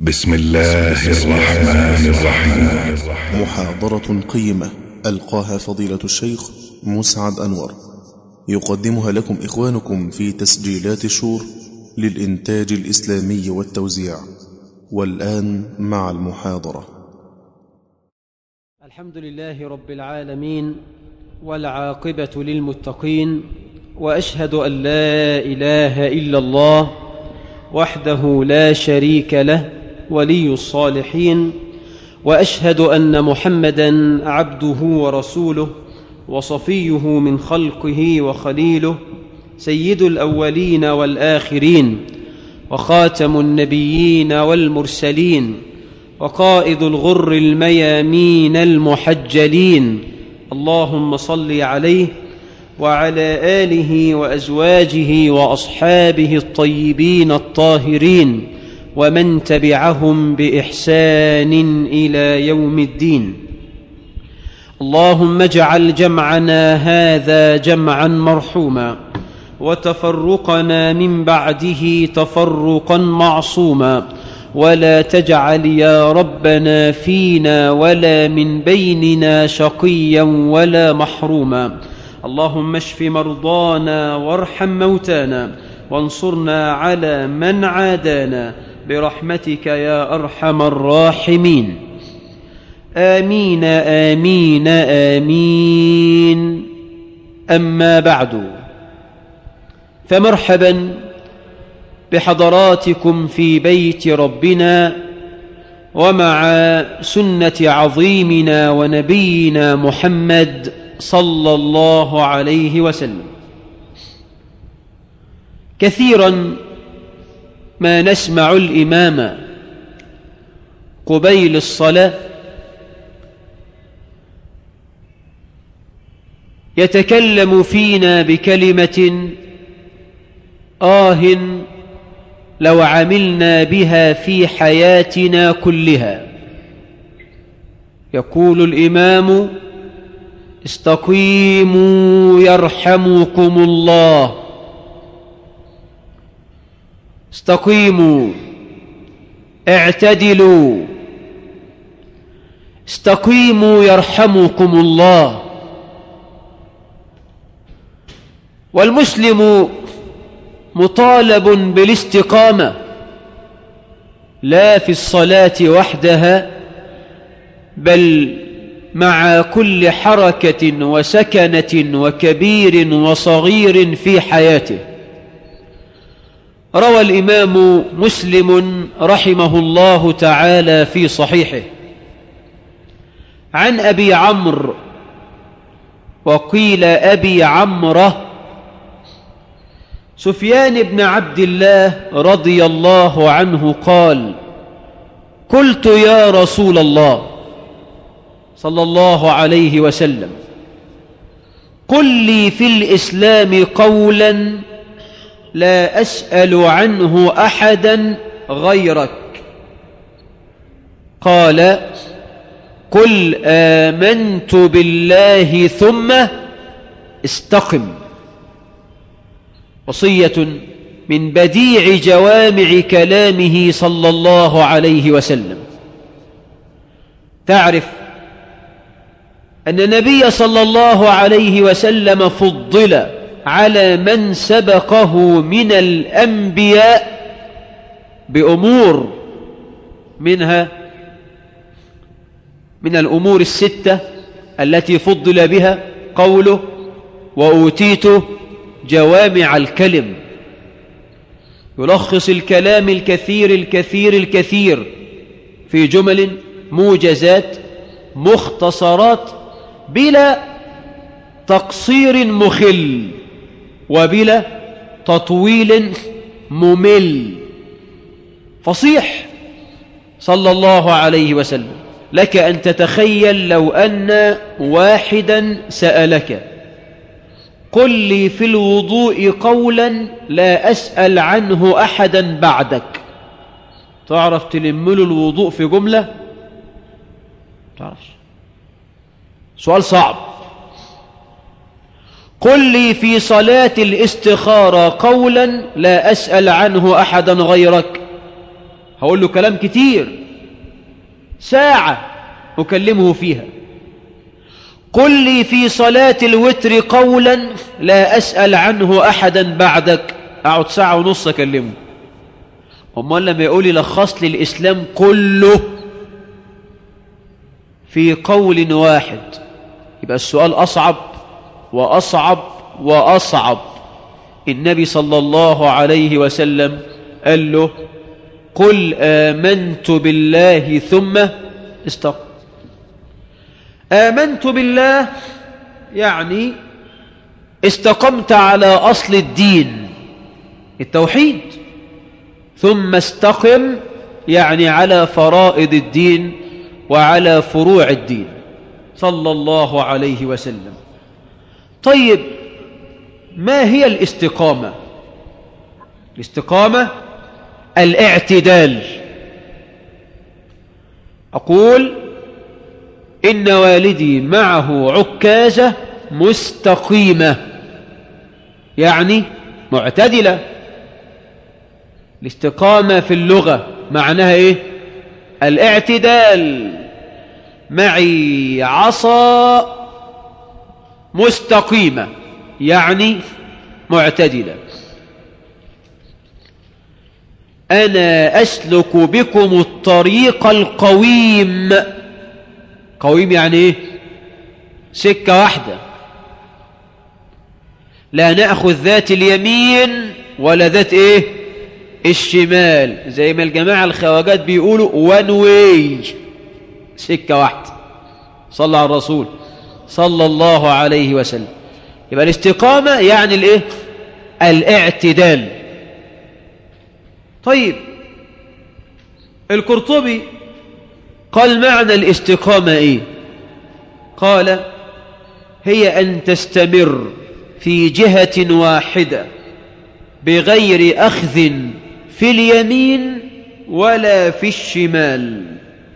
بسم الله الرحمن الرحيم محاضرة قيمة ألقاها فضيلة الشيخ مسعد أنور يقدمها لكم إخوانكم في تسجيلات الشور للإنتاج الإسلامي والتوزيع والآن مع المحاضرة الحمد لله رب العالمين والعاقبة للمتقين وأشهد أن لا إله إلا الله وحده لا شريك له ولي الصالحين وأشهد أن محمدا عبده ورسوله وصفيه من خلقه وخليله سيد الأولين والآخرين وخاتم النبيين والمرسلين وقائد الغر الميامين المحجلين اللهم صل عليه وعلى آله وأزواجه وأصحابه الطيبين الطاهرين ومن تبعهم بإحسان إلى يوم الدين اللهم اجعل جمعنا هذا جمعا مرحوما وتفرقنا من بعده تفرقا معصوما ولا تجعل يا ربنا فينا ولا من بيننا شقيا ولا محروما اللهم اشف مرضانا وارحم موتانا وانصرنا على من عادانا برحمتك يا ارحم الراحمين امين امين امين اما بعد فمرحبا بحضراتكم في بيت ربنا ومع سنه عظيمنا ونبينا محمد صلى الله عليه وسلم كثيرا ما نسمع الامام قبيل الصلاه يتكلم فينا بكلمه اه لو عملنا بها في حياتنا كلها يقول الامام استقيموا يرحمكم الله استقيموا اعتدلوا استقيموا يرحمكم الله والمسلم مطالب بالاستقامه لا في الصلاه وحدها بل مع كل حركه وسكنه وكبير وصغير في حياته روى الامام مسلم رحمه الله تعالى في صحيحه عن ابي عمرو وقيل ابي عمره سفيان بن عبد الله رضي الله عنه قال قلت يا رسول الله صلى الله عليه وسلم قل لي في الاسلام قولا لا اسال عنه احدا غيرك قال قل امنت بالله ثم استقم وصيه من بديع جوامع كلامه صلى الله عليه وسلم تعرف أن النبي صلى الله عليه وسلم فضل على من سبقه من الأنبياء بأمور منها من الأمور الستة التي فضل بها قوله وأوتيت جوامع الكلم يلخص الكلام الكثير الكثير الكثير في جمل موجزات مختصرات بلا تقصير مخل وبلا تطويل ممل فصيح صلى الله عليه وسلم لك أن تتخيل لو أن واحدا سألك قل لي في الوضوء قولا لا أسأل عنه أحدا بعدك تعرف تلم له الوضوء في جملة تعرفش سؤال صعب قل لي في صلاة الاستخارة قولا لا أسأل عنه أحدا غيرك هقول له كلام كتير ساعة أكلمه فيها قل لي في صلاة الوتر قولا لا أسأل عنه أحدا بعدك أقعد ساعة ونص أكلمه أمال لما يقول لي لخص لي الإسلام كله في قول واحد يبقى السؤال أصعب وأصعب وأصعب النبي صلى الله عليه وسلم قال له قل آمنت بالله ثم استقم آمنت بالله يعني استقمت على أصل الدين التوحيد ثم استقم يعني على فرائض الدين وعلى فروع الدين صلى الله عليه وسلم طيب ما هي الاستقامة الاستقامة الاعتدال أقول إن والدي معه عكازة مستقيمة يعني معتدلة الاستقامة في اللغة معناها إيه الاعتدال معي عصا مستقيمة يعني معتدلة أنا أسلك بكم الطريق القويم قويم يعني إيه سكة واحدة لا نأخذ ذات اليمين ولا ذات إيه الشمال زي ما الجماعة الخواجات بيقولوا one way سكة واحدة صلى على الرسول صلى الله عليه وسلم يبقى الاستقامة يعني الايه الاعتدال طيب القرطبي قال معنى الاستقامة ايه قال هي أن تستمر في جهة واحدة بغير أخذ في اليمين ولا في الشمال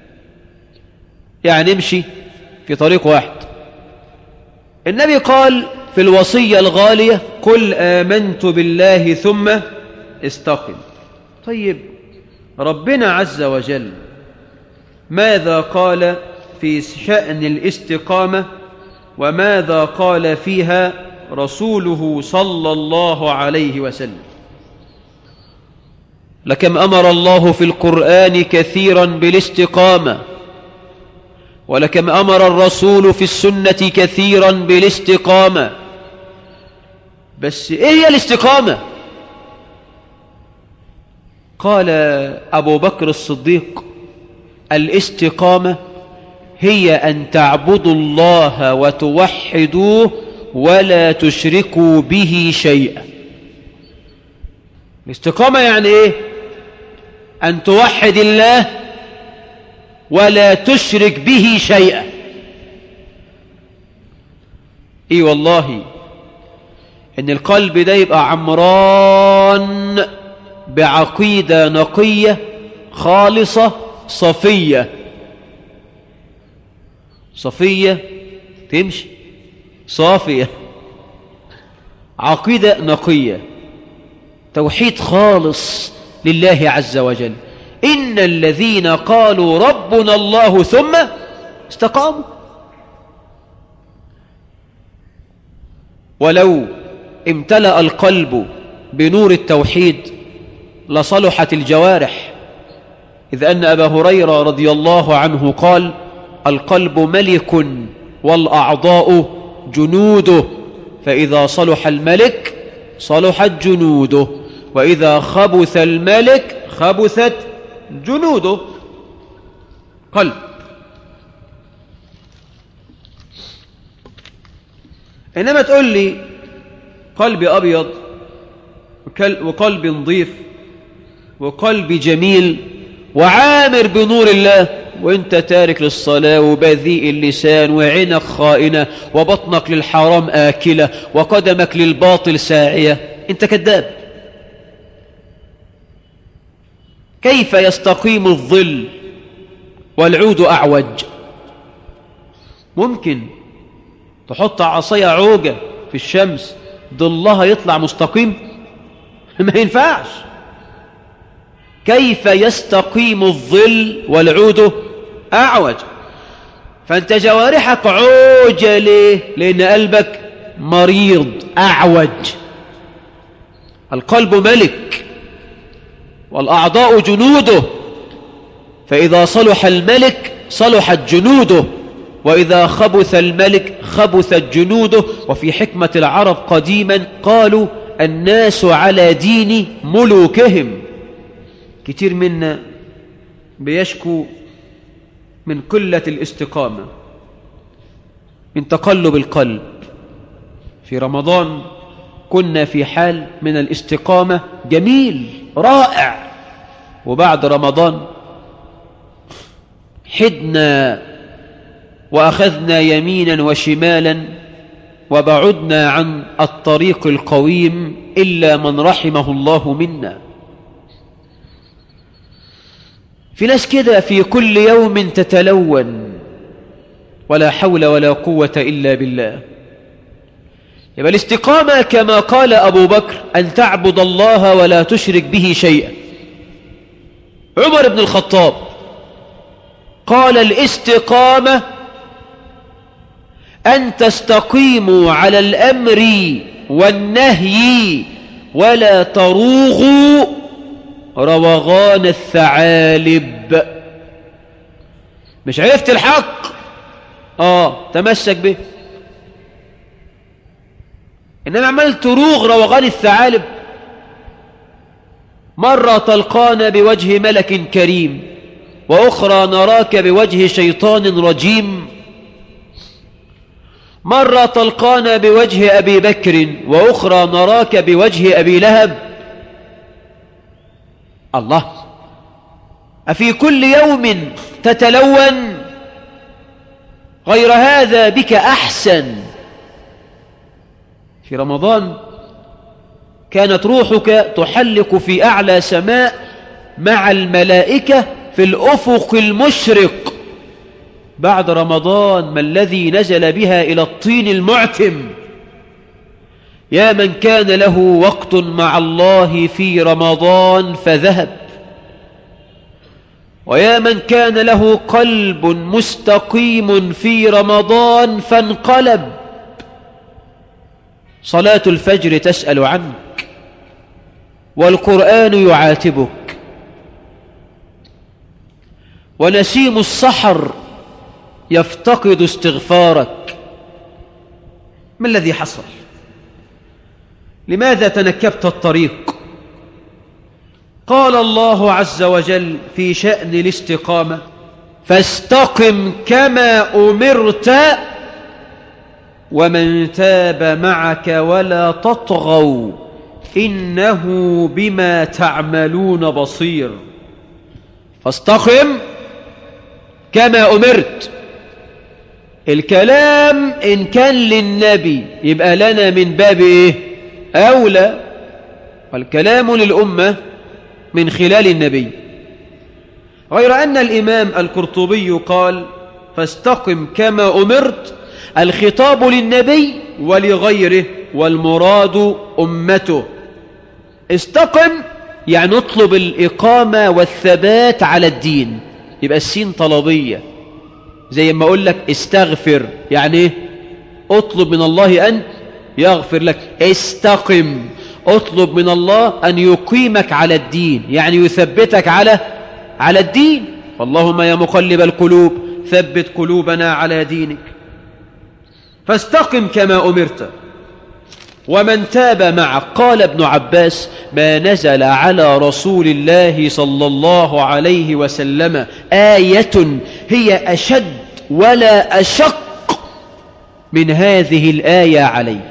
يعني امشي في طريق واحد النبي قال في الوصية الغالية قل آمنت بالله ثم استقم طيب ربنا عز وجل ماذا قال في شأن الاستقامة وماذا قال فيها رسوله صلى الله عليه وسلم لكم أمر الله في القرآن كثيرا بالاستقامة ولكم أمر الرسول في السنة كثيرا بالاستقامة بس إيه هي الاستقامة قال أبو بكر الصديق الاستقامة هي أن تعبدوا الله وتوحدوه ولا تشركوا به شيئا الاستقامة يعني إيه أن توحد الله ولا تشرك به شيئا اي والله ان القلب ده يبقى عمران بعقيدة نقية خالصة صفية صفية تمشي صافية عقيدة نقية توحيد خالص لله عز وجل إن الذين قالوا ربنا الله ثم استقاموا ولو امتلأ القلب بنور التوحيد لصلحت الجوارح إذ أن أبا هريرة رضي الله عنه قال القلب ملك والأعضاء جنوده فإذا صلح الملك صلحت جنوده وإذا خبث الملك خبثت جنوده قلب إنما تقول لي قلبي أبيض وقلب نظيف وقلب جميل وعامر بنور الله وانت تارك للصلاة وبذيء اللسان وعينك خائنة وبطنك للحرام آكلة وقدمك للباطل ساعية انت كذاب كيف يستقيم الظل والعود أعوج ممكن تحط عصاية عوجة في الشمس ظلها يطلع مستقيم ما ينفعش كيف يستقيم الظل والعود أعوج فأنت جوارحك عوجة ليه لأن قلبك مريض أعوج القلب ملك والأعضاء جنوده فإذا صلح الملك صلحت جنوده وإذا خبث الملك خبثت جنوده وفي حكمة العرب قديما قالوا الناس على دين ملوكهم كتير منا بيشكو من قلة الاستقامة من تقلب القلب في رمضان كنا في حال من الاستقامة جميل رائع وبعد رمضان حدنا وأخذنا يمينا وشمالا وبعدنا عن الطريق القويم إلا من رحمه الله منا في ناس كده في كل يوم تتلون ولا حول ولا قوة إلا بالله يبقى الاستقامة كما قال أبو بكر أن تعبد الله ولا تشرك به شيئا عمر بن الخطاب قال الاستقامة أن تستقيموا على الأمر والنهي ولا تروغوا روغان الثعالب مش عرفت الحق آه تمسك به إنما عمال تروغ روغان الثعالب مرة تلقانا بوجه ملك كريم وأخرى نراك بوجه شيطان رجيم مرة تلقانا بوجه أبي بكر وأخرى نراك بوجه أبي لهب الله أفي كل يوم تتلون غير هذا بك أحسن في رمضان كانت روحك تحلق في أعلى سماء مع الملائكة في الأفق المشرق بعد رمضان ما الذي نزل بها إلى الطين المعتم يا من كان له وقت مع الله في رمضان فذهب ويا من كان له قلب مستقيم في رمضان فانقلب صلاة الفجر تسأل عنك والقرآن يعاتبك ونسيم السحر يفتقد استغفارك ما الذي حصل لماذا تنكبت الطريق قال الله عز وجل في شأن الاستقامة فاستقم كما أمرت ومن تاب معك ولا تطغوا إنه بما تعملون بصير فاستقم كما أمرت الكلام إن كان للنبي يبقى لنا من باب إيه أولى والكلام للأمة من خلال النبي غير أن الإمام القرطبي قال فاستقم كما أمرت الخطاب للنبي ولغيره والمراد أمته استقم يعني اطلب الإقامة والثبات على الدين يبقى السين طلبية زي ما أقول لك استغفر يعني ايه اطلب من الله أن يغفر لك استقم اطلب من الله أن يقيمك على الدين يعني يثبتك على على الدين اللهم يا مقلب القلوب ثبت قلوبنا على دينك فاستقم كما أمرت ومن تاب معك قال ابن عباس ما نزل على رسول الله صلى الله عليه وسلم آية هي أشد ولا أشق من هذه الآية عليه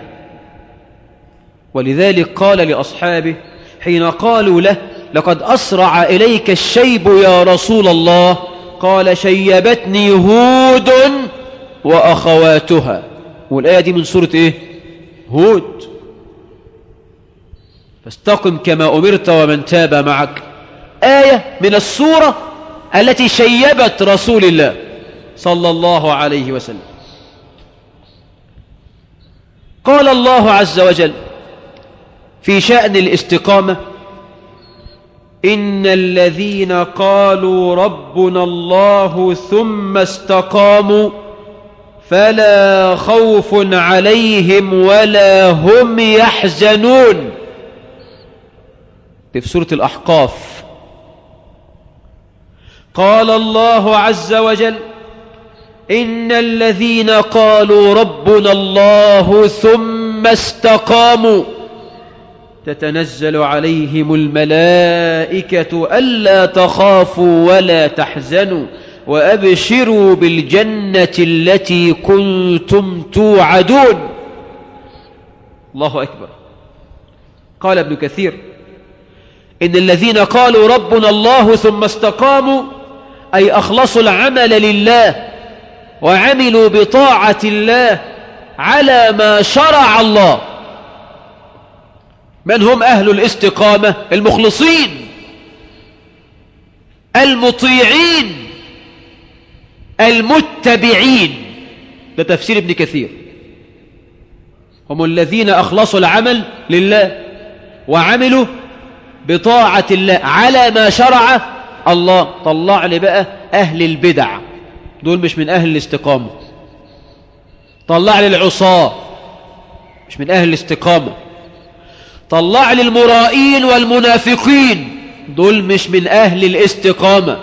ولذلك قال لأصحابه حين قالوا له لقد أسرع إليك الشيب يا رسول الله قال شيبتني هود وأخواتها والآية دي من سورة إيه هود فاستقم كما أمرت ومن تاب معك آية من السورة التي شيبت رسول الله صلى الله عليه وسلم قال الله عز وجل في شأن الاستقامة إن الذين قالوا ربنا الله ثم استقاموا فلا خوف عليهم ولا هم يحزنون في سورة الأحقاف قال الله عز وجل إن الذين قالوا ربنا الله ثم استقاموا تتنزل عليهم الملائكة ألا تخافوا ولا تحزنوا وأبشروا بالجنة التي كنتم توعدون الله أكبر قال ابن كثير إن الذين قالوا ربنا الله ثم استقاموا أي أخلصوا العمل لله وعملوا بطاعة الله على ما شرع الله من هم أهل الاستقامة المخلصين المطيعين المتبعين ده تفسير ابن كثير هم الذين أخلصوا العمل لله وعملوا بطاعة الله على ما شرع الله طلع لي بقى أهل البدع دول مش من أهل الاستقامة طلع لي العصاة مش من أهل الاستقامة طلع لي المرائين والمنافقين دول مش من أهل الاستقامة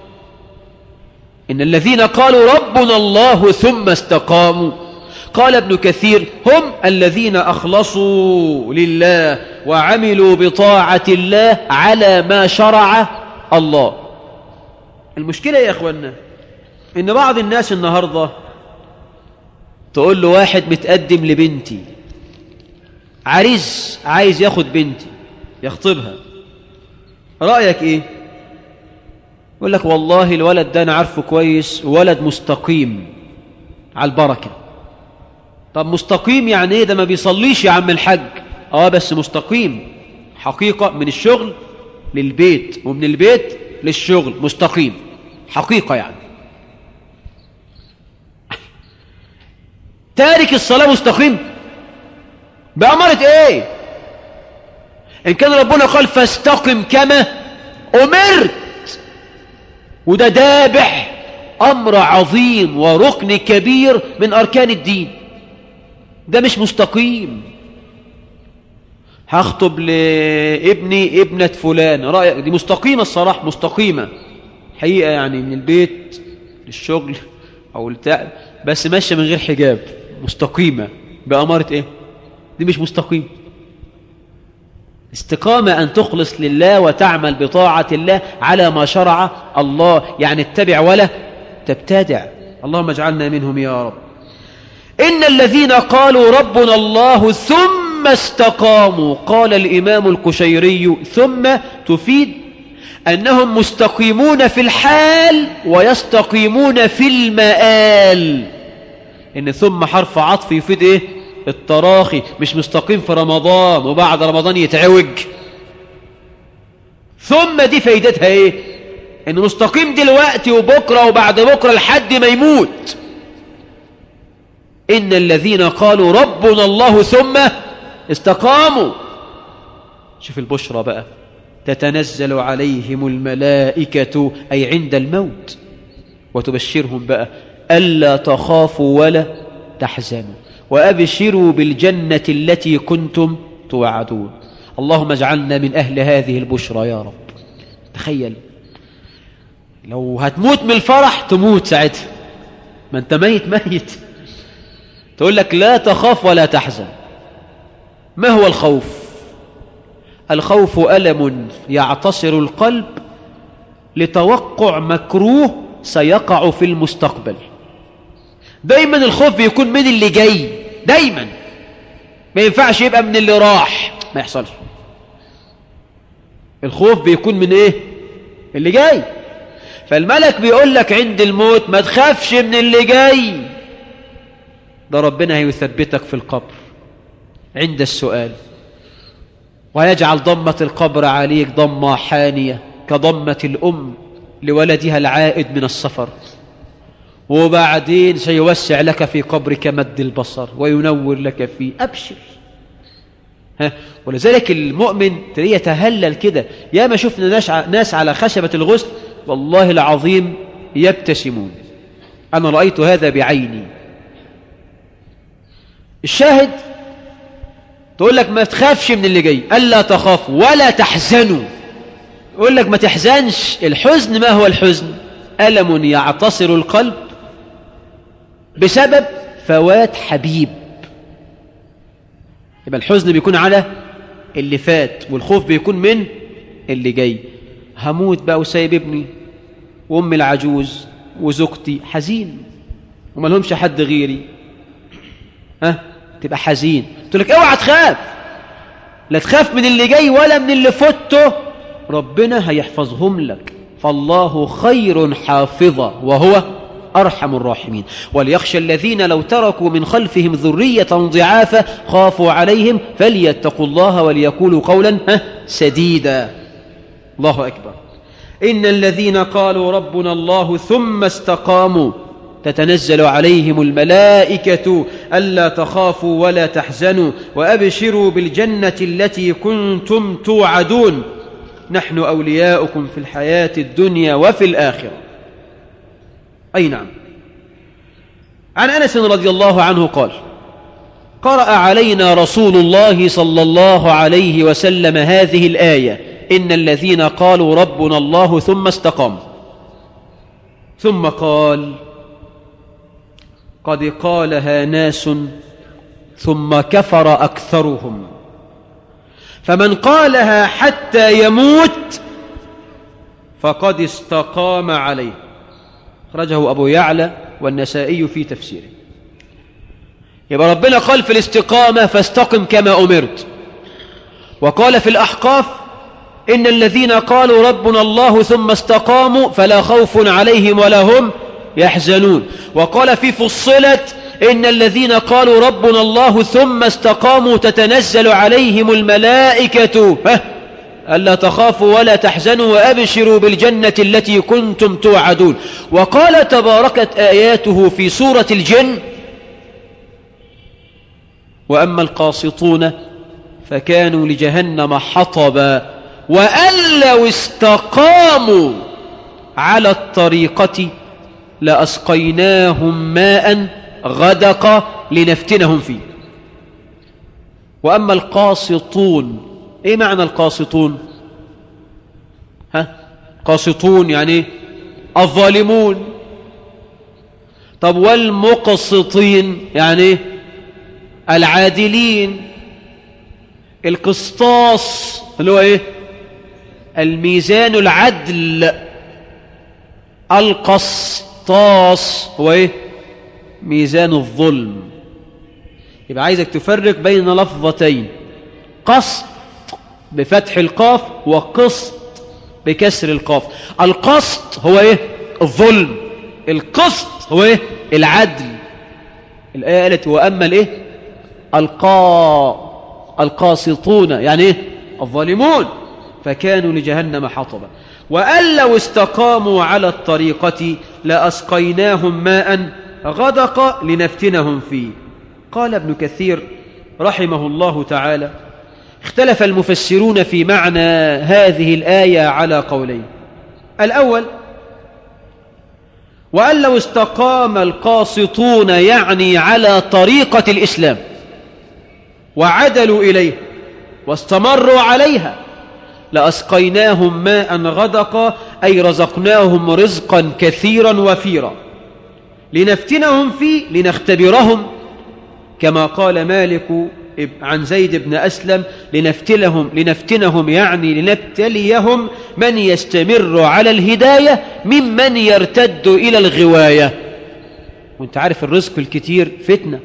إن الذين قالوا ربنا الله ثم استقاموا قال ابن كثير هم الذين أخلصوا لله وعملوا بطاعة الله على ما شرع الله المشكلة يا أخوانا إن بعض الناس النهاردة تقول له واحد متقدم لبنتي عريس عايز ياخد بنتي يخطبها رأيك إيه يقول لك والله الولد ده أنا عارفه كويس ولد مستقيم على البركة طب مستقيم يعني ايه ده ما بيصليش يا عم الحاج اه بس مستقيم حقيقة من الشغل للبيت ومن البيت للشغل مستقيم حقيقة يعني تارك الصلاة مستقيم بأمرة ايه ان كان ربنا قال فاستقم كما امرت وده دابح امر عظيم وركن كبير من اركان الدين ده مش مستقيم هخطب لابني ابنة فلان رأيك دي مستقيمة الصراحة مستقيمة حقيقة يعني من البيت للشغل أو التاء بس ماشية من غير حجاب مستقيمة بأمارة إيه دي مش مستقيم استقامة أن تخلص لله وتعمل بطاعة الله على ما شرع الله يعني اتبع ولا تبتدع اللهم اجعلنا منهم يا رب إن الذين قالوا ربنا الله ثم استقاموا قال الإمام الكشيري ثم تفيد أنهم مستقيمون في الحال ويستقيمون في المآل إن ثم حرف عطف يفيد إيه التراخي مش مستقيم في رمضان وبعد رمضان يتعوج ثم دي فايدتها إيه إن مستقيم دلوقتي وبكرة وبعد بكرة لحد ما يموت إن الذين قالوا ربنا الله ثم استقاموا شوف البشرى بقى تتنزل عليهم الملائكة أي عند الموت وتبشرهم بقى ألا تخافوا ولا تحزنوا وأبشروا بالجنة التي كنتم توعدون اللهم اجعلنا من أهل هذه البشرى يا رب تخيل لو هتموت من الفرح تموت ساعتها ما انت ميت ميت تقول لك لا تخاف ولا تحزن ما هو الخوف الخوف ألم يعتصر القلب لتوقع مكروه سيقع في المستقبل دايما الخوف بيكون من اللي جاي دايما ما ينفعش يبقى من اللي راح ما يحصلش الخوف بيكون من ايه اللي جاي فالملك بيقول لك عند الموت ما تخافش من اللي جاي ده ربنا هيثبتك في القبر عند السؤال ويجعل ضمة القبر عليك ضمة حانية كضمة الأم لولدها العائد من السفر وبعدين سيوسع لك في قبرك مد البصر وينور لك فيه أبشر ها ولذلك المؤمن تلاقيه يتهلل كده يا ما شفنا ناس ع- ناس على خشبة الغسل والله العظيم يبتسمون أنا رأيت هذا بعيني الشاهد تقول لك ما تخافش من اللي جاي ألا تخافوا ولا تحزنوا يقول لك ما تحزنش الحزن ما هو الحزن ألم يعتصر القلب بسبب فوات حبيب يبقى الحزن بيكون على اللي فات والخوف بيكون من اللي جاي هموت بقى وسايب ابني وامي العجوز وزوجتي حزين وما لهمش حد غيري ها تبقى حزين تقول لك اوعى تخاف لا تخاف من اللي جاي ولا من اللي فوته ربنا هيحفظهم لك فالله خير حافظا وهو أرحم الراحمين وليخشى الذين لو تركوا من خلفهم ذرية ضعافا خافوا عليهم فليتقوا الله وليقولوا قولا ها سديدا الله أكبر إن الذين قالوا ربنا الله ثم استقاموا تتنزل عليهم الملائكة ألا تخافوا ولا تحزنوا وأبشروا بالجنة التي كنتم توعدون نحن أولياؤكم في الحياة الدنيا وفي الآخرة أي نعم عن أنس رضي الله عنه قال قرأ علينا رسول الله صلى الله عليه وسلم هذه الآية إن الذين قالوا ربنا الله ثم استقاموا ثم قال قد قالها ناس ثم كفر أكثرهم فمن قالها حتى يموت فقد استقام عليه أخرجه أبو يعلى والنسائي في تفسيره يبقى ربنا قال في الاستقامة فاستقم كما أمرت وقال في الأحقاف إن الذين قالوا ربنا الله ثم استقاموا فلا خوف عليهم ولا هم يحزنون وقال في فصلت إن الذين قالوا ربنا الله ثم استقاموا تتنزل عليهم الملائكة ها ألا تخافوا ولا تحزنوا وأبشروا بالجنة التي كنتم توعدون وقال تباركت آياته في سورة الجن وأما القاسطون فكانوا لجهنم حطبا وأن لو استقاموا على الطريقة لأسقيناهم ماء غدق لنفتنهم فيه وأما القاسطون إيه معنى القاسطون ها قاسطون يعني إيه؟ الظالمون طب والمقسطين يعني إيه؟ العادلين القسطاس اللي هو ايه الميزان العدل القسطاس هو ايه ميزان الظلم يبقى عايزك تفرق بين لفظتين قسط بفتح القاف وقسط بكسر القاف القسط هو ايه الظلم القسط هو ايه العدل الآية قالت وأما الايه القا القاسطون يعني ايه الظالمون فكانوا لجهنم حطبا وأن لو استقاموا على الطريقة لأسقيناهم ماء غدق لنفتنهم فيه قال ابن كثير رحمه الله تعالى اختلف المفسرون في معنى هذه الآية على قولين الأول وأن لو استقام القاسطون يعني على طريقة الإسلام وعدلوا إليه واستمروا عليها لأسقيناهم ماء غدقا أي رزقناهم رزقا كثيرا وفيرا لنفتنهم فيه لنختبرهم كما قال مالك عن زيد بن أسلم لنفتنهم, لنفتنهم يعني لنبتليهم من يستمر على الهداية ممن يرتد إلى الغواية وانت عارف الرزق الكتير فتنة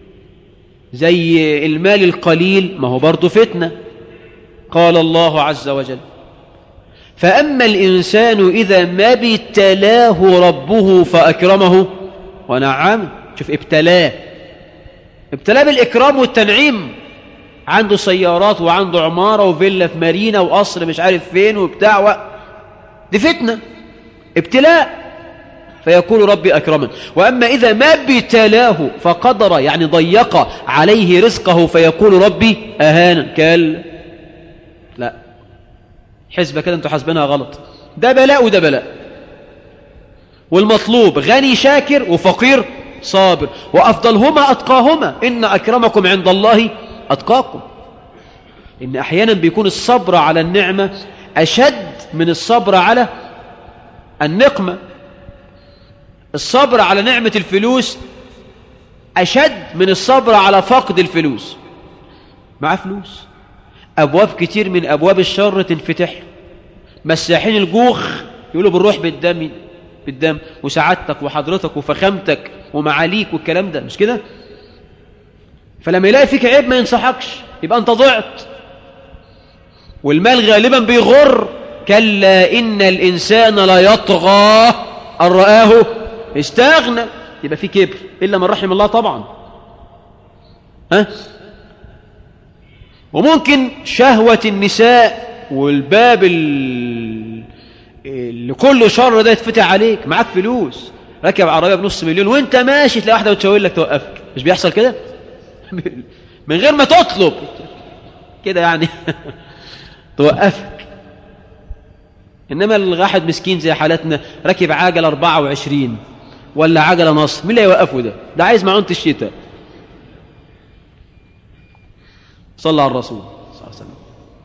زي المال القليل ما هو برضه فتنة قال الله عز وجل فأما الإنسان إذا ما ابتلاه ربه فأكرمه ونعم شوف ابتلاه ابتلاه بالإكرام والتنعيم عنده سيارات وعنده عمارة وفيلا في مارينا وقصر مش عارف فين وبتاع و... دي فتنة ابتلاء فيقول ربي أكرمن وأما إذا ما ابتلاه فقدر يعني ضيق عليه رزقه فيقول ربي أهانا كال لا حسبة كده انتوا حاسبينها غلط ده بلاء وده بلاء والمطلوب غني شاكر وفقير صابر وأفضلهما أتقاهما إن أكرمكم عند الله أتقاكم إن أحيانا بيكون الصبر على النعمة أشد من الصبر على النقمة الصبر على نعمة الفلوس أشد من الصبر على فقد الفلوس معاه فلوس أبواب كتير من أبواب الشر تنفتح مساحين الجوخ يقولوا بالروح بالدم بالدم وسعادتك وحضرتك وفخامتك ومعاليك والكلام ده مش كده فلما يلاقي فيك عيب ما ينصحكش يبقى انت ضعت والمال غالبا بيغر كلا إن الإنسان لا يطغى أن رآه استغنى يبقى في كبر إلا من رحم الله طبعا ها وممكن شهوة النساء والباب ال- اللي كله شر ده يتفتح عليك معاك فلوس راكب عربية بنص مليون وانت ماشي تلاقي واحدة بتشاور لك توقفك مش بيحصل كده من غير ما تطلب كده يعني توقفك إنما الواحد مسكين زي حالتنا راكب عجلة 24 ولا عجلة نص مين اللي هيوقفه ده ده عايز معونة الشتاء صلى على الرسول صلى الله عليه وسلم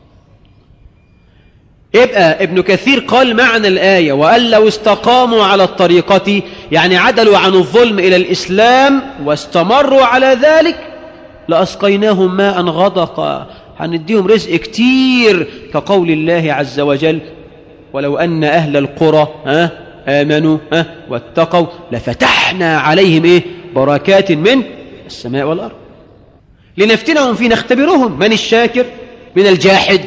يبقى ابن كثير قال معنى الآية وأن لو استقاموا على الطريقة يعني عدلوا عن الظلم إلى الإسلام واستمروا على ذلك لأسقيناهم ماء غدقا هنديهم رزق كتير كقول الله عز وجل ولو أن أهل القرى ها آمنوا ها واتقوا لفتحنا عليهم إيه بركات من السماء والأرض لنفتنهم فيه نختبرهم من الشاكر من الجاحد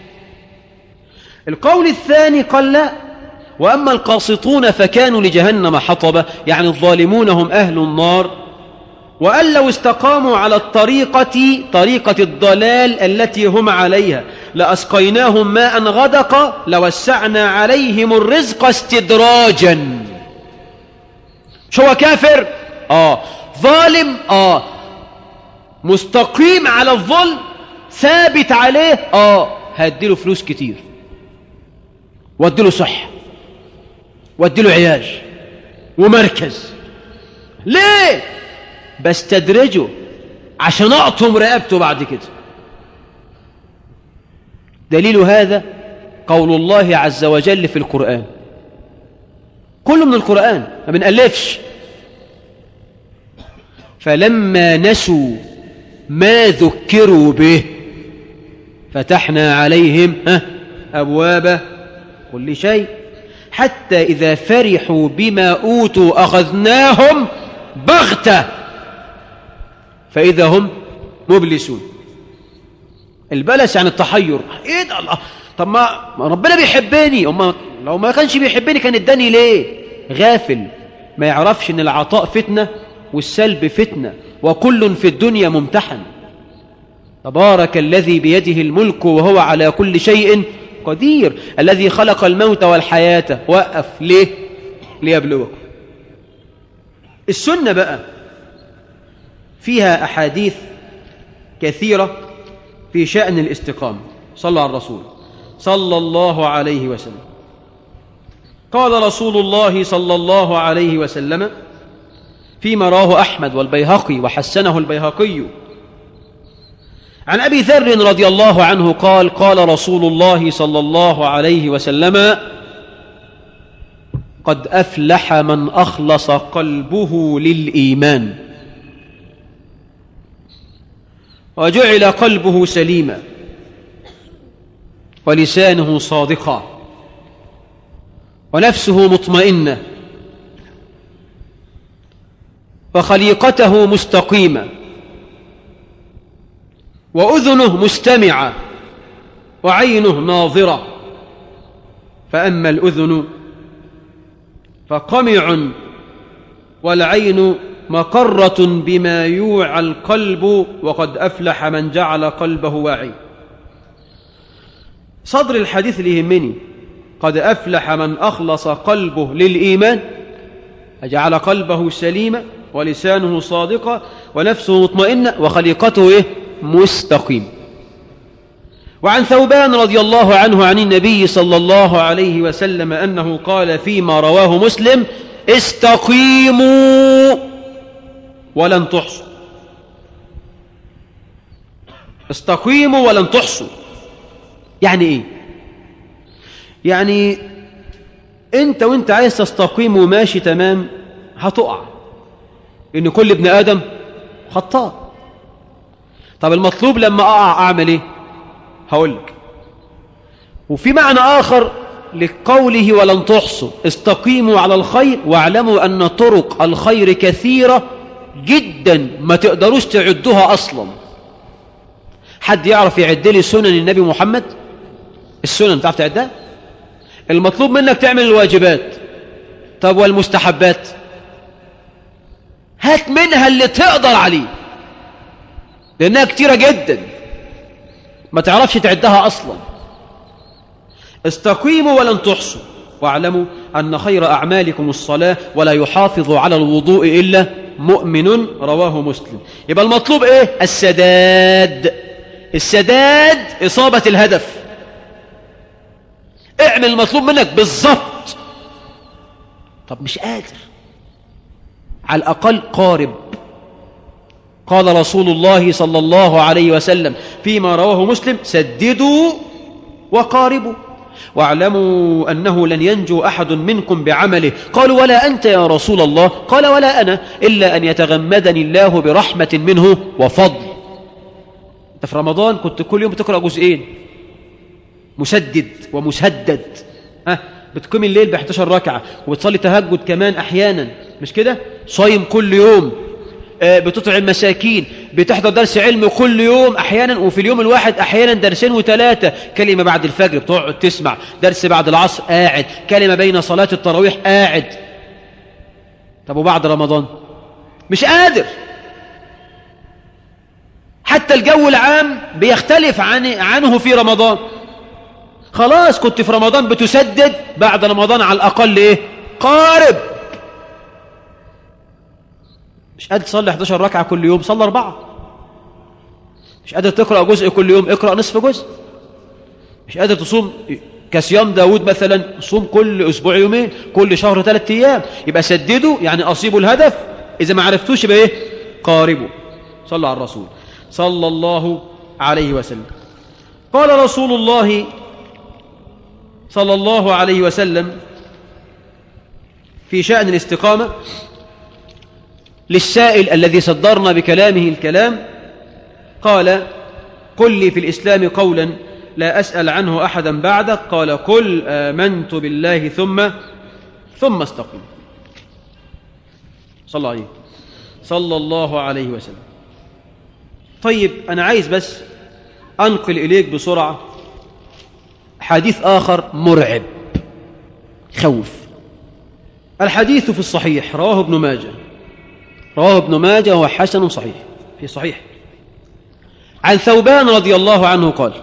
القول الثاني قال لا وأما القاسطون فكانوا لجهنم حطبة يعني الظالمون هم أهل النار وأن لو استقاموا على الطريقة طريقة الضلال التي هم عليها لأسقيناهم ماء غدق لوسعنا عليهم الرزق استدراجا شو هو كافر آه ظالم آه مستقيم على الظلم ثابت عليه آه هديله فلوس كتير واديله صحة واديله عياش ومركز ليه بستدرجه عشان اقطم رقبته بعد كده دليل هذا قول الله عز وجل في القرآن كله من القرآن ما بنألفش فلما نسوا ما ذكروا به فتحنا عليهم ها أبواب كل شيء حتى إذا فرحوا بما أوتوا أخذناهم بغتة فإذا هم مبلسون البلس يعني التحير ايه ده الله طب ما ما ربنا بيحبني أما لو ما كانش بيحبني كان اداني ليه غافل ما يعرفش ان العطاء فتنة والسلب فتنة وكل في الدنيا ممتحن تبارك الذي بيده الملك وهو على كل شيء قدير الذي خلق الموت والحياة وقف ليه ليبلوكم السنة بقى فيها أحاديث كثيرة في شأن الاستقامة صلى على الرسول صلى الله عليه وسلم قال رسول الله صلى الله عليه وسلم فيما راه أحمد والبيهقي وحسنه البيهقي عن أبي ذر رضي الله عنه قال قال رسول الله صلى الله عليه وسلم قد أفلح من أخلص قلبه للإيمان وجعل قلبه سليما ولسانه صادقا ونفسه مطمئنة وخليقته مستقيمة وأذنه مستمعة وعينه ناظرة فأما الأذن فقمع والعين مقرة بما يوعى القلب وقد أفلح من جعل قلبه واعي صدر الحديث اللي يهمني قد أفلح من أخلص قلبه للإيمان أجعل قلبه سليما ولسانه صادقا ونفسه مطمئنة وخليقته إيه؟ مستقيم وعن ثوبان رضي الله عنه عن النبي صلى الله عليه وسلم أنه قال فيما رواه مسلم استقيموا ولن تحصوا استقيموا ولن تحصوا يعني ايه يعني انت وانت عايز تستقيم وماشي تمام هتقع لان كل ابن ادم خطاء طب المطلوب لما اقع اعمل ايه هقول لك وفي معنى اخر لقوله ولن تحصوا استقيموا على الخير واعلموا ان طرق الخير كثيره جدا ما تقدروش تعدوها اصلا حد يعرف يعد لي سنن النبي محمد السنن تعرف تعدها المطلوب منك تعمل الواجبات طب والمستحبات هات منها اللي تقدر عليه لأنها كتيرة جدا ما تعرفش تعدها أصلا استقيموا ولن تحصوا واعلموا أن خير أعمالكم الصلاة ولا يحافظ على الوضوء إلا مؤمن رواه مسلم يبقى المطلوب إيه السداد السداد إصابة الهدف اعمل المطلوب منك بالظبط طب مش قادر على الأقل قارب قال رسول الله صلى الله عليه وسلم فيما رواه مسلم سددوا وقاربوا واعلموا أنه لن ينجو أحد منكم بعمله قالوا ولا أنت يا رسول الله قال ولا أنا إلا أن يتغمدني الله برحمة منه وفضل أنت في رمضان كنت كل يوم بتقرأ جزئين مسدد ومسدد ها بتقيم الليل ب 11 ركعة وبتصلي تهجد كمان أحيانا مش كده صايم كل يوم آه، بتطعم مساكين بتحضر درس علم كل يوم أحيانا وفي اليوم الواحد أحيانا درسين وثلاثة كلمة بعد الفجر بتقعد تسمع درس بعد العصر قاعد كلمة بين صلاة التراويح قاعد طب وبعد رمضان مش قادر حتى الجو العام بيختلف عن عنه في رمضان خلاص كنت في رمضان بتسدد بعد رمضان على الأقل إيه قارب مش قادر تصلي 11 ركعة كل يوم صلي أربعة مش قادر تقرأ جزء كل يوم اقرأ نصف جزء مش قادر تصوم كصيام داود مثلا صوم كل أسبوع يومين كل شهر ثلاثة أيام يبقى سددوا يعني أصيبوا الهدف إذا ما عرفتوش يبقى إيه قاربوا صلى على الرسول صلى الله عليه وسلم قال رسول الله صلى الله عليه وسلم في شأن الاستقامة للسائل الذي صدرنا بكلامه الكلام قال قل لي في الإسلام قولا لا أسأل عنه أحدا بعدك قال قل آمنت بالله ثم ثم استقم صلى الله عليه صلى الله عليه وسلم طيب أنا عايز بس أنقل إليك بسرعة حديث آخر مرعب خوف الحديث في الصحيح رواه ابن ماجه رواه ابن ماجه وهو حسن صحيح في صحيح عن ثوبان رضي الله عنه قال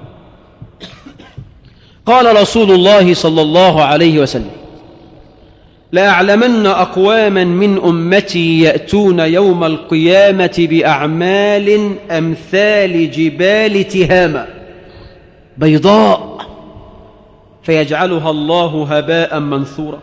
قال رسول الله صلى الله عليه وسلم لأعلمن أقواما من أمتي يأتون يوم القيامة بأعمال أمثال جبال تهامة بيضاء فيجعلها الله هباء منثورا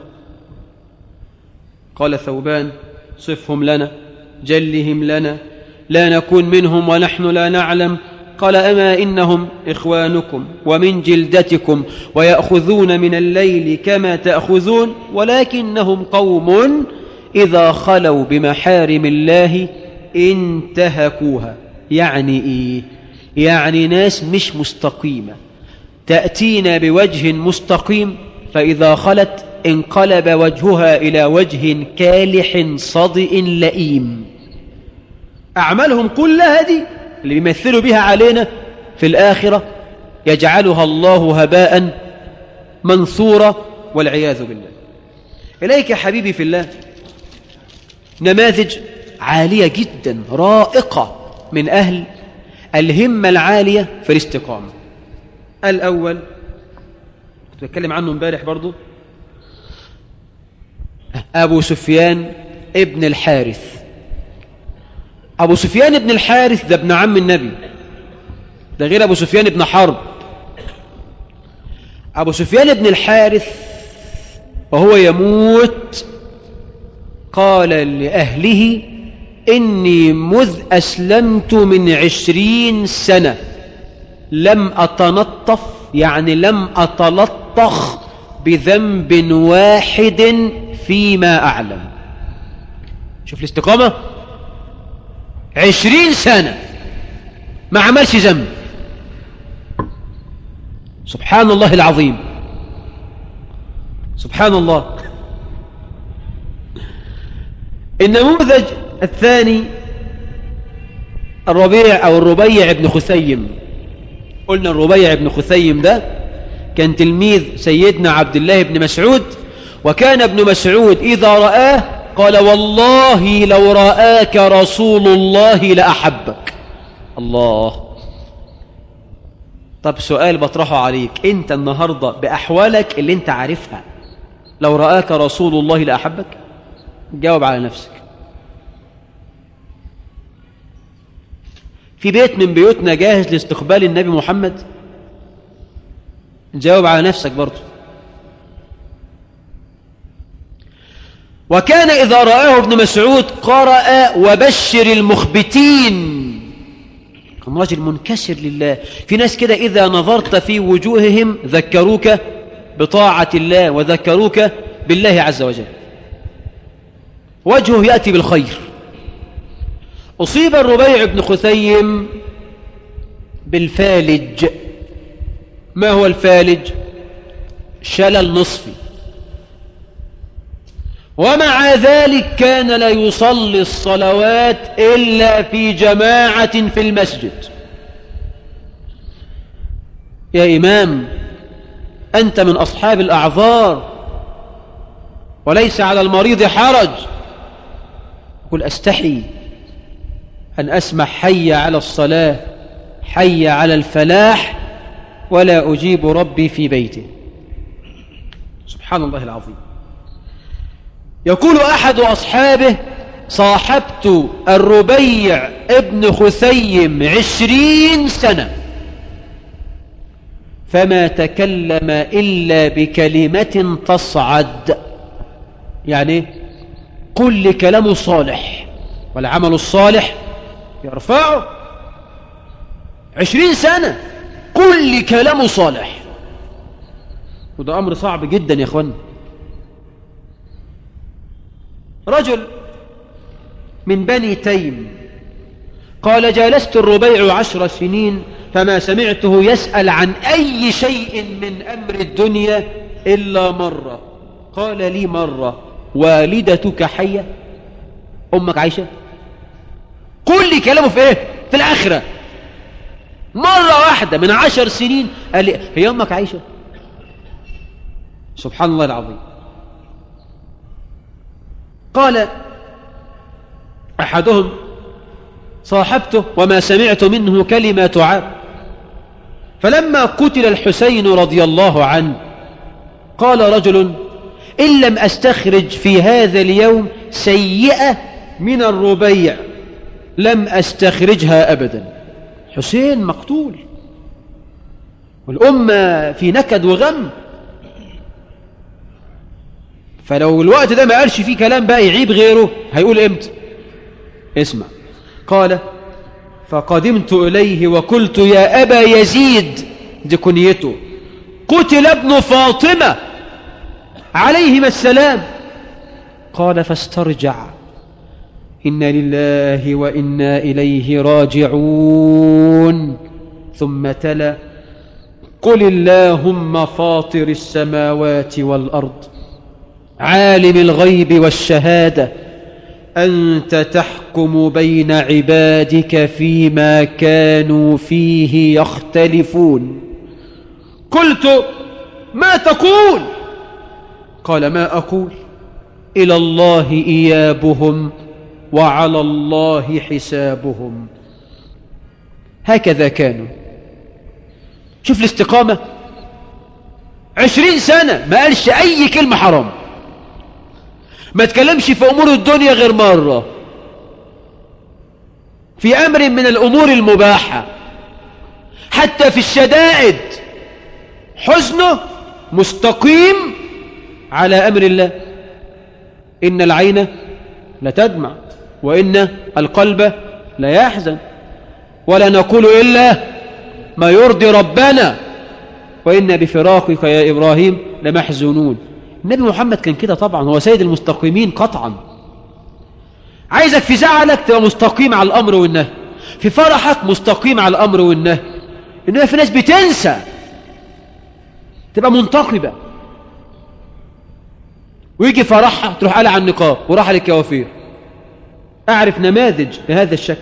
قال ثوبان صفهم لنا جلهم لنا لا نكون منهم ونحن لا نعلم قال أما إنهم إخوانكم ومن جلدتكم ويأخذون من الليل كما تأخذون ولكنهم قوم إذا خلوا بمحارم الله انتهكوها يعني إيه يعني ناس مش مستقيمة تأتينا بوجه مستقيم فإذا خلت انقلب وجهها إلى وجه كالح صدئ لئيم أعمالهم كلها دي اللي بيمثلوا بها علينا في الآخرة يجعلها الله هباء منثورا والعياذ بالله إليك يا حبيبي في الله نماذج عالية جدا رائقة من أهل الهمة العالية في الاستقامة الأول كنت بتكلم عنه امبارح برضو أبو سفيان ابن الحارث أبو سفيان ابن الحارث ده ابن عم النبي ده غير أبو سفيان ابن حرب أبو سفيان ابن الحارث وهو يموت قال لأهله إني مذ أسلمت من عشرين سنة لم أتنطف يعني لم أتلطخ بذنب واحد فيما أعلم شوف الاستقامة عشرين سنة ما عملش ذنب سبحان الله العظيم سبحان الله النموذج الثاني الربيع أو الربيع بن خثيم قلنا الربيع بن خثيم ده كان تلميذ سيدنا عبد الله بن مسعود وكان ابن مسعود إذا رآه قال والله لو رآك رسول الله لأحبك الله طب سؤال بطرحه عليك انت النهاردة بأحوالك اللي انت عارفها لو رآك رسول الله لأحبك جاوب على نفسك في بيت من بيوتنا جاهز لاستقبال النبي محمد جاوب على نفسك برضه وكان إذا رآه ابن مسعود قرأ وبشر المخبتين كان راجل منكسر لله في ناس كده إذا نظرت في وجوههم ذكروك بطاعة الله وذكروك بالله عز وجل وجهه يأتي بالخير أصيب الربيع بن خثيم بالفالج ما هو الفالج شلل نصفي ومع ذلك كان لا يصلي الصلوات إلا في جماعة في المسجد يا إمام أنت من أصحاب الأعذار وليس على المريض حرج قل أستحي أن أسمع حي على الصلاة حي على الفلاح ولا أجيب ربي في بيته سبحان الله العظيم يقول أحد أصحابه صاحبت الربيع ابن خثيم عشرين سنة فما تكلم إلا بكلمة تصعد يعني كل كلامه صالح والعمل الصالح يرفعه عشرين سنة كل كلامه صالح وده أمر صعب جدا يا أخوان رجل من بني تيم قال جالست الربيع عشر سنين فما سمعته يسأل عن أي شيء من أمر الدنيا إلا مرة قال لي مرة والدتك حية أمك عايشة كل كلامه في إيه في الآخرة مرة واحدة من عشر سنين قال لي هي أمك عايشة سبحان الله العظيم قال أحدهم صاحبته وما سمعت منه كلمة تعاب فلما قتل الحسين رضي الله عنه قال رجل إن لم أستخرج في هذا اليوم سيئة من الربيع لم أستخرجها أبدا حسين مقتول والأمة في نكد وغم فلو الوقت ده ما قالش فيه كلام بقى يعيب غيره هيقول امتى اسمع قال فقدمت إليه وقلت يا أبا يزيد دي كنيته قتل ابن فاطمة عليهما السلام قال فاسترجع إنا لله وإنا إليه راجعون ثم تلا قل اللهم فاطر السماوات والأرض عالم الغيب والشهادة أنت تحكم بين عبادك فيما كانوا فيه يختلفون قلت ما تقول قال ما أقول إلى الله إيابهم وعلى الله حسابهم هكذا كانوا شوف الاستقامة عشرين سنة ما قالش أي كلمة حرام ما تكلمش في أمور الدنيا غير مرة في أمر من الأمور المباحة حتى في الشدائد حزنه مستقيم على أمر الله إن العين لتدمع وإن القلب لا يحزن ولا نقول إلا ما يرضي ربنا وإن بفراقك يا إبراهيم لمحزونون النبي محمد كان كده طبعا هو سيد المستقيمين قطعا عايزك في زعلك تبقى مستقيم على الأمر والنهي في فرحك مستقيم على الأمر والنهي إنما في ناس بتنسى تبقى منتقبة ويجي فرحها تروح قلع النقاب وراح للكوافير أعرف نماذج بهذا الشكل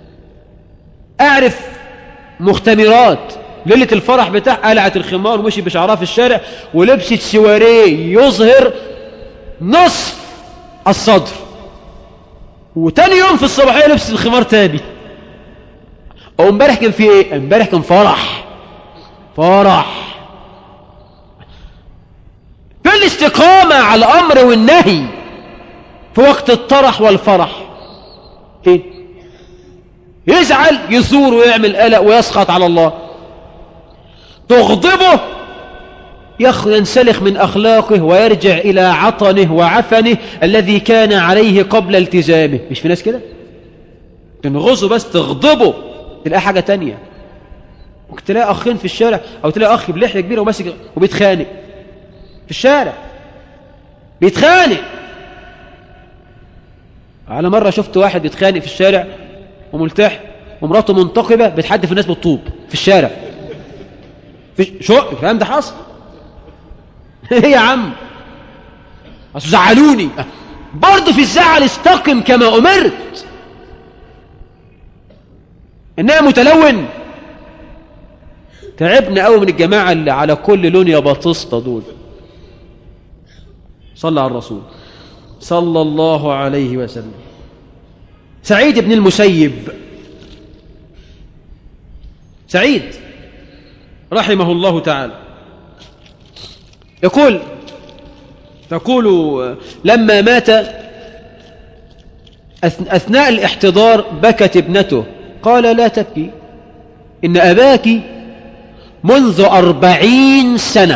أعرف مختمرات ليلة الفرح بتاع قلعت الخمار ومشي بشعرها في الشارع ولبست سواريه يظهر نصف الصدر وتاني يوم في الصباحية لبست الخمار تاني او امبارح كان في ايه امبارح كان فرح فرح في الاستقامة على الامر والنهي في وقت الطرح والفرح فين يزعل يثور ويعمل قلق ويسخط على الله تغضبه يخ ينسلخ من أخلاقه ويرجع إلى عطنه وعفنه الذي كان عليه قبل التزامه مش في ناس كده تنغزه بس تغضبه تلاقي حاجة تانية ممكن تلاقي أخين في الشارع أو تلاقي أخ بلحية كبيرة وماسك وبيتخانق في الشارع بيتخانق على مرة شفت واحد بيتخانق في الشارع وملتحي ومراته منتقبة بتحدف الناس بالطوب في الشارع في شو الكلام ده حصل ايه يا عم اصل زعلوني برضه في الزعل استقم كما امرت انها متلون تعبنا قوي من الجماعه اللي على كل لون يا بطسطه دول صلى على الرسول صلى الله عليه وسلم سعيد بن المسيب سعيد رحمه الله تعالى يقول تقول لما مات أثناء الاحتضار بكت ابنته قال لا تبكي إن أباك منذ أربعين سنة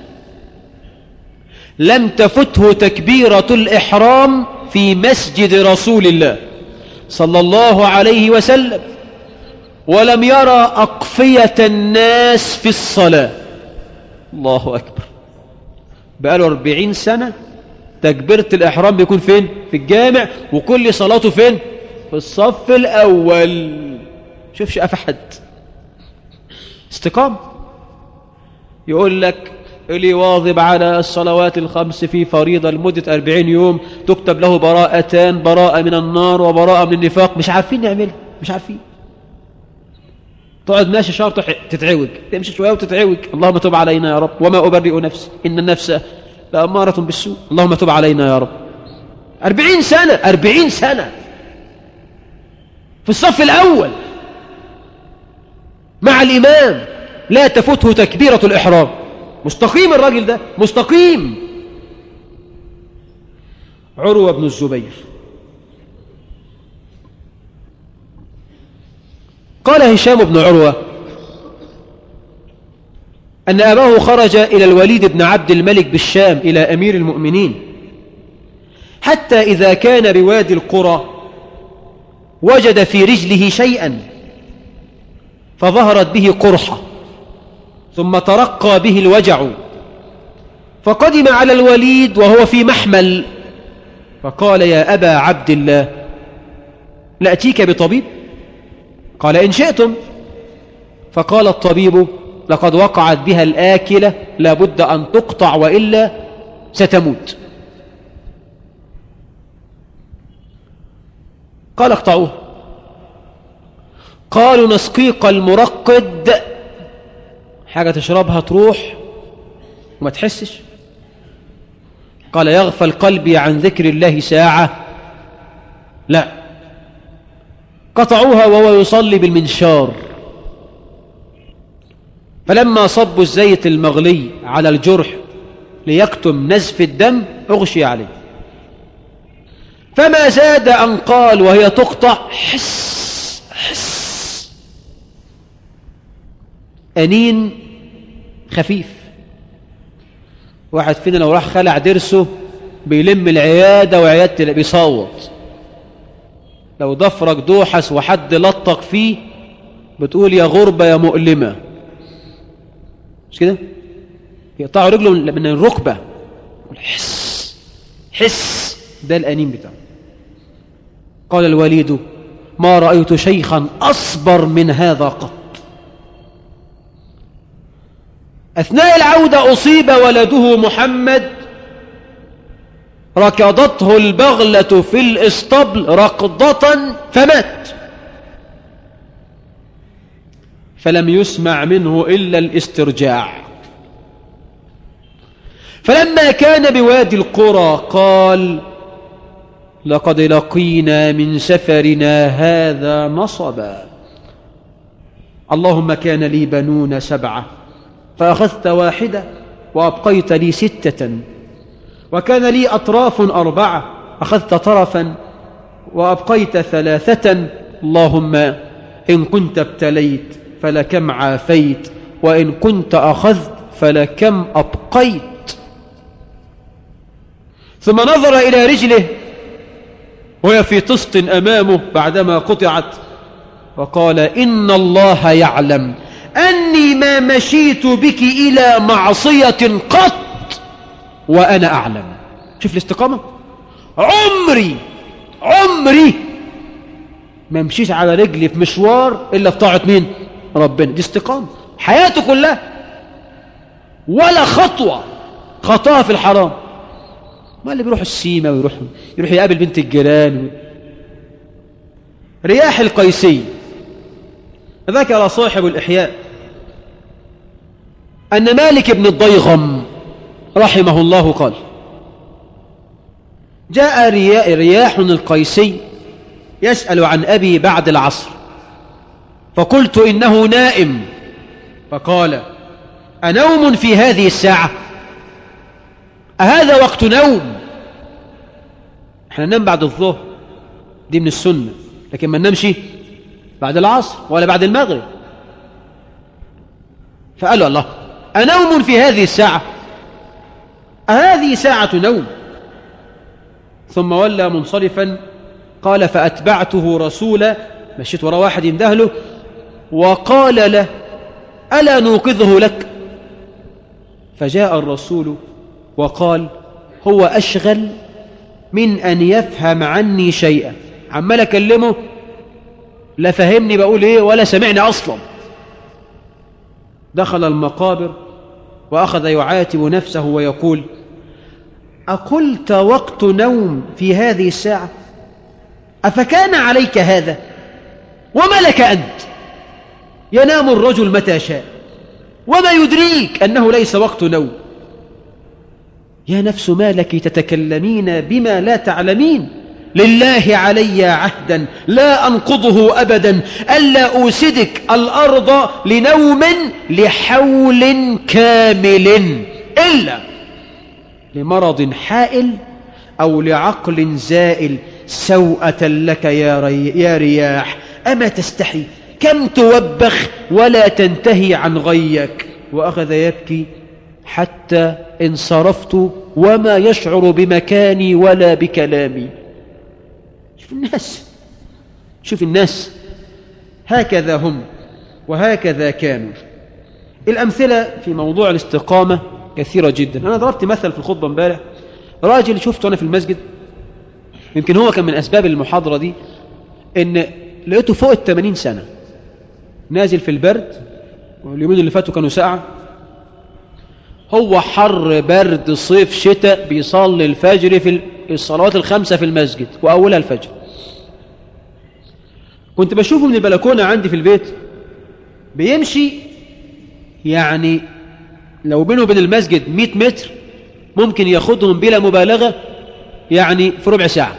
لم تفته تكبيرة الإحرام في مسجد رسول الله صلى الله عليه وسلم ولم يرى أقفية الناس في الصلاة الله أكبر بقاله أربعين سنة تكبيرة الإحرام بيكون فين في الجامع وكل صلاته فين في الصف الأول شوفش أف حد استقام يقول لك اللي واظب على الصلوات الخمس في فريضة لمدة أربعين يوم تكتب له براءتان براءة من النار وبراءة من النفاق مش عارفين نعملها مش عارفين تقعد ماشي شهر تتعوج تمشي شوية وتتعوج اللهم تب علينا يا رب وما أبرئ نفسي إن النفس لأمارة بالسوء اللهم تب علينا يا رب أربعين سنة أربعين سنة في الصف الأول مع الإمام لا تفوته تكبيرة الإحرام مستقيم الراجل ده مستقيم عروة بن الزبير قال هشام بن عروة أن أباه خرج إلى الوليد بن عبد الملك بالشام إلى أمير المؤمنين حتى إذا كان بوادي القرى وجد في رجله شيئا فظهرت به قرحة ثم ترقى به الوجع فقدم على الوليد وهو في محمل فقال يا أبا عبد الله لأتيك بطبيب قال إن شئتم فقال الطبيب لقد وقعت بها الآكلة لابد أن تقطع وإلا ستموت قال اقطعوه قالوا نسقيق المرقد حاجة تشربها تروح وما تحسش قال يغفل قلبي عن ذكر الله ساعة لا قطعوها وهو يصلي بالمنشار فلما صبوا الزيت المغلي على الجرح ليكتم نزف الدم اغشي عليه فما زاد أن قال وهي تقطع حس حس أنين خفيف واحد فينا لو راح خلع درسه بيلم العيادة وعيادة بيصوت لو ضفرك دوحس وحد لطق فيه بتقول يا غربة يا مؤلمة مش كده يقطعوا رجله من الركبة حس حس ده الأنين بتاعه قال الوليد ما رأيت شيخا أصبر من هذا قط أثناء العودة أصيب ولده محمد ركضته البغلة في الإسطبل ركضة فمات فلم يسمع منه إلا الاسترجاع فلما كان بوادي القرى قال لقد لقينا من سفرنا هذا نصبا اللهم كان لي بنون سبعة فأخذت واحدة وأبقيت لي ستة وكان لي أطراف أربعة أخذت طرفا وأبقيت ثلاثة اللهم إن كنت ابتليت فلكم عافيت وإن كنت أخذت فلكم أبقيت ثم نظر إلى رجله وهي في طست أمامه بعدما قطعت وقال إن الله يعلم أني ما مشيت بك إلى معصية قط وأنا أعلم شوف الاستقامة عمري عمري ما مشيت على رجلي في مشوار إلا في طاعة مين ربنا دي استقامة حياته كلها ولا خطوة خطاها في الحرام ما اللي بيروح السيما ويروح يروح يقابل بنت الجيران رياح القيسي ذكر صاحب الإحياء أن مالك بن الضيغم رحمه الله قال جاء رياح القيسي يسأل عن أبي بعد العصر فقلت إنه نائم فقال أنوم في هذه الساعة أهذا وقت نوم احنا ننام بعد الظهر دي من السنة لكن ما ننامش بعد العصر ولا بعد المغرب فقال له الله أنوم في هذه الساعة أهذه ساعة نوم ثم ولى منصرفا قال فأتبعته رسولا مشيت وراء واحد يندهله وقال له ألا نوقظه لك فجاء الرسول وقال هو أشغل من أن يفهم عني شيئا عمال أكلمه لا فهمني بقول إيه ولا سمعني أصلا دخل المقابر وأخذ يعاتب نفسه ويقول أقلت وقت نوم في هذه الساعة أفكان عليك هذا وما لك أنت ينام الرجل متى شاء وما يدريك أنه ليس وقت نوم يا نفس ما لك تتكلمين بما لا تعلمين لله علي عهدا لا أنقضه أبدا ألا أوسدك الأرض لنوم لحول كامل إلا لمرض حائل أو لعقل زائل سوءة لك يا, ري يا رياح أما تستحي كم توبخ ولا تنتهي عن غيك وأخذ يبكي حتى انصرفت وما يشعر بمكاني ولا بكلامي شوف الناس شوف الناس هكذا هم وهكذا كانوا الأمثلة في موضوع الاستقامة كثيرة جدا أنا ضربت مثل في الخطبة امبارح راجل شفته أنا في المسجد يمكن هو كان من أسباب المحاضرة دي إن لقيته فوق الثمانين سنة نازل في البرد واليومين اللي فاتوا كانوا ساعة هو حر برد صيف شتاء بيصلي الفجر في الصلوات الخمسة في المسجد وأولها الفجر كنت بشوفه من البلكونة عندي في البيت بيمشي يعني لو بينه وبين المسجد 100 متر ممكن ياخدهم بلا مبالغة يعني في ربع ساعة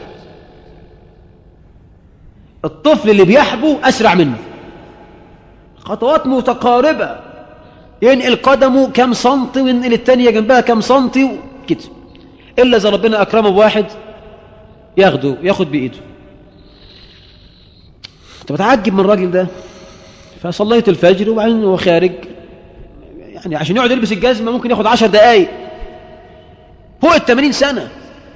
الطفل اللي بيحبو أسرع منه خطوات متقاربة ينقل قدمه كم سنتي وينقل التانية جنبها كم سنتي كده إلا إذا ربنا أكرمه بواحد ياخده ياخد بإيده كنت بتعجب من الراجل ده فصليت الفجر وبعدين هو خارج يعني عشان يقعد يلبس الجزمة ممكن ياخد عشر دقايق فوق الثمانين سنة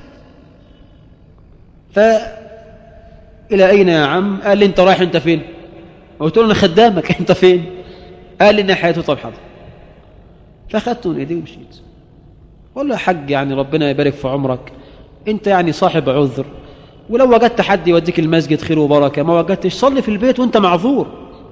ف إلى أين يا عم قال لي أنت رايح أنت فين قلت له أنا خدامك أنت فين قال لي ناحيته طب حاضر فأخذته من إيديه ومشيت قال له يا حاج يعني ربنا يبارك في عمرك أنت يعني صاحب عذر ولو وجدت حد يوديك المسجد خير وبركة ما وجدتش صلي في البيت وانت معذور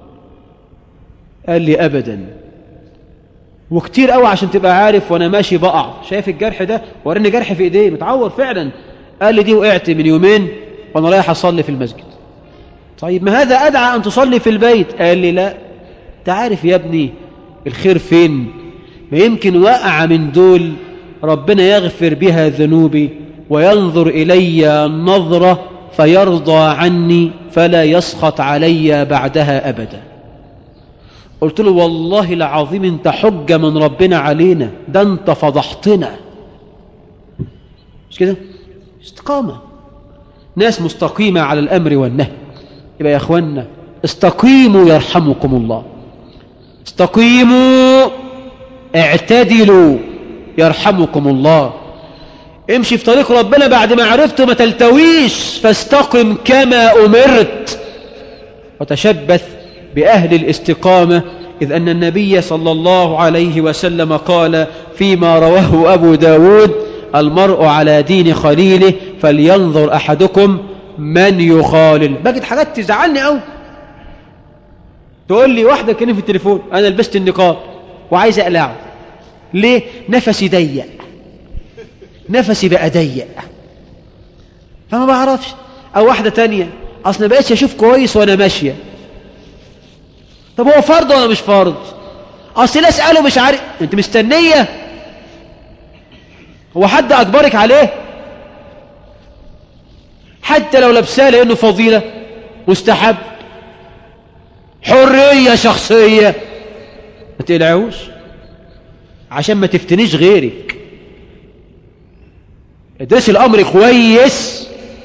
قال لي أبدا وكتير قوي عشان تبقى عارف وانا ماشي بقع شايف الجرح ده وراني جرح في ايديه متعور فعلا قال لي دي وقعت من يومين وانا رايح اصلي في المسجد طيب ما هذا ادعى ان تصلي في البيت قال لي لا انت عارف يا ابني الخير فين ما يمكن وقع من دول ربنا يغفر بها ذنوبي وينظر إلي نظرة فيرضى عني فلا يسخط علي بعدها أبدا قلت له والله العظيم انت حجة من ربنا علينا ده انت فضحتنا مش كده استقامة ناس مستقيمة على الأمر والنهي يبقى يا أخوانا استقيموا يرحمكم الله استقيموا اعتدلوا يرحمكم الله امشي في طريق ربنا بعد ما عرفته ما تلتويش فاستقم كما أمرت وتشبث بأهل الاستقامة إذ أن النبي صلى الله عليه وسلم قال فيما رواه أبو داود المرء على دين خليله فلينظر أحدكم من يخالل بجد حاجات تزعلني أوي تقول لي واحدة كلمة في التليفون أنا لبست النقاب وعايز أقلعه ليه نفسي ضيق نفسي بقى ضيق فما بعرفش او واحدة تانية اصل ما بقتش اشوف كويس وانا ماشية طب هو فرض ولا مش فرض اصل لا اساله مش عارف انت مستنية هو حد اجبرك عليه حتى لو لابساه لانه فضيلة مستحب حرية شخصية ما تقلعوش عشان ما تفتنيش غيرك ادرسي الامر كويس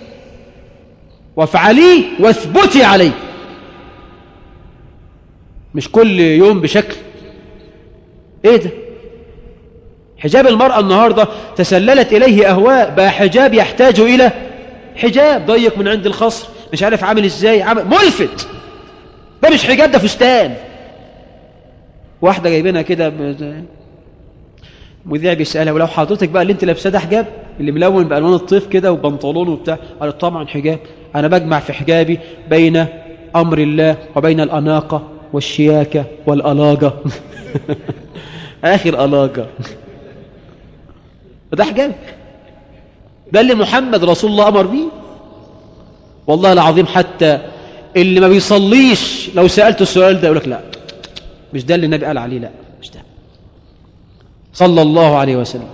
وافعليه واثبتي عليه مش كل يوم بشكل ايه ده حجاب المرأة النهاردة تسللت إليه أهواء بقى حجاب يحتاج إلى حجاب ضيق من عند الخصر مش عارف عامل إزاي عامل ملفت ده مش حجاب ده فستان واحدة جايبينها كده مذيع بيسألها ولو حضرتك بقى اللي انت لابساه ده حجاب اللي ملون بألوان الطيف كده وبنطلون وبتاع قالت طبعا حجاب أنا بجمع في حجابي بين أمر الله وبين الأناقة والشياكة والألاجة آخر ألاجة ده حجاب ده اللي محمد رسول الله أمر بيه والله العظيم حتى اللي ما بيصليش لو سألته السؤال ده يقول لك لا مش ده اللي النبي قال عليه لا مش ده صلى الله عليه وسلم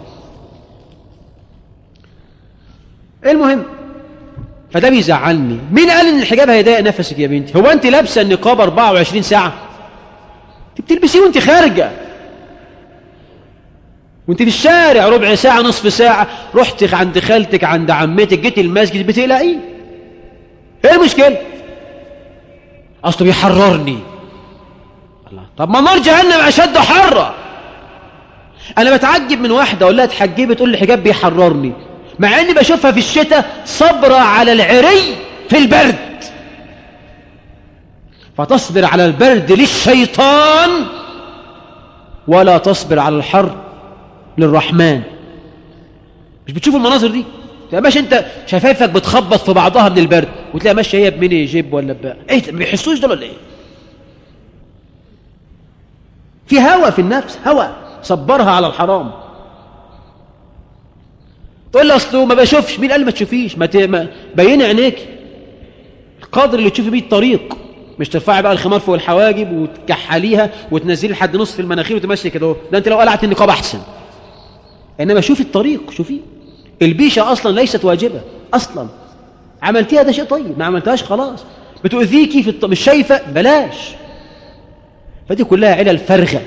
المهم فده بيزعلني مين قال ان الحجاب هيضايق نفسك يا بنتي هو انت لابسه النقاب 24 ساعه انت بتلبسيه وانت خارجه وانت في الشارع ربع ساعه نصف ساعه رحت عند خالتك عند عمتك جيت المسجد بتقلقيه ايه المشكله اصله بيحررني الله طب ما نار جهنم اشد حرة انا بتعجب من واحده اقول لها اتحجبي تقول لي حجاب بيحررني مع اني بشوفها في الشتاء صبرة على العري في البرد فتصبر على البرد للشيطان ولا تصبر على الحر للرحمن مش بتشوف المناظر دي تبقى ماشي انت شفايفك بتخبط في بعضها من البرد وتلاقي ماشيه هي بميني جيب ولا بقى ايه ما بيحسوش دول ولا ايه في هوى في النفس هوى صبرها على الحرام تقول لي اصله ما بشوفش مين قال ما تشوفيش ما, ت... ما بيني عينيك القدر اللي تشوفي بيه الطريق مش ترفعي بقى الخمار فوق الحواجب وتكحليها وتنزلي لحد نصف المناخير وتمشي كده ده انت لو قلعت النقاب احسن انما شوفي الطريق شوفي البيشه اصلا ليست واجبه اصلا عملتيها ده شيء طيب ما عملتهاش خلاص بتؤذيكي في الط... مش شايفه بلاش فدي كلها علل فارغه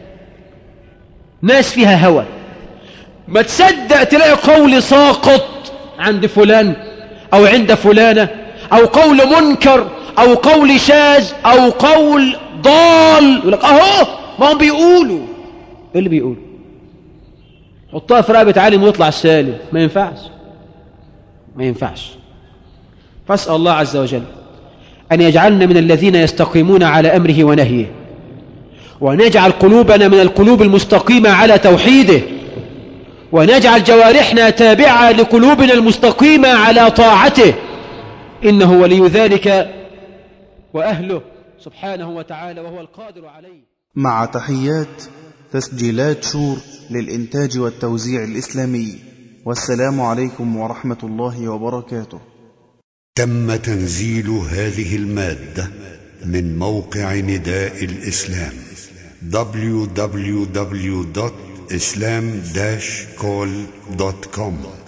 ناس فيها هوى ما تصدق تلاقي قول ساقط عند فلان أو عند فلانة أو قول منكر أو قول شاذ أو قول ضال يقول لك أهو ما هم بيقولوا إيه اللي بيقولوا حطها في رقبة عالم ويطلع السالم ما ينفعش ما ينفعش فاسأل الله عز وجل أن يجعلنا من الذين يستقيمون على أمره ونهيه وأن يجعل قلوبنا من القلوب المستقيمة على توحيده وأن يجعل جوارحنا تابعة لقلوبنا المستقيمة على طاعته إنه ولي ذلك وأهله سبحانه وتعالى وهو القادر عليه مع تحيات تسجيلات شور للإنتاج والتوزيع الإسلامي والسلام عليكم ورحمة الله وبركاته تم تنزيل هذه المادة من موقع نداء الإسلام www.islam-call.com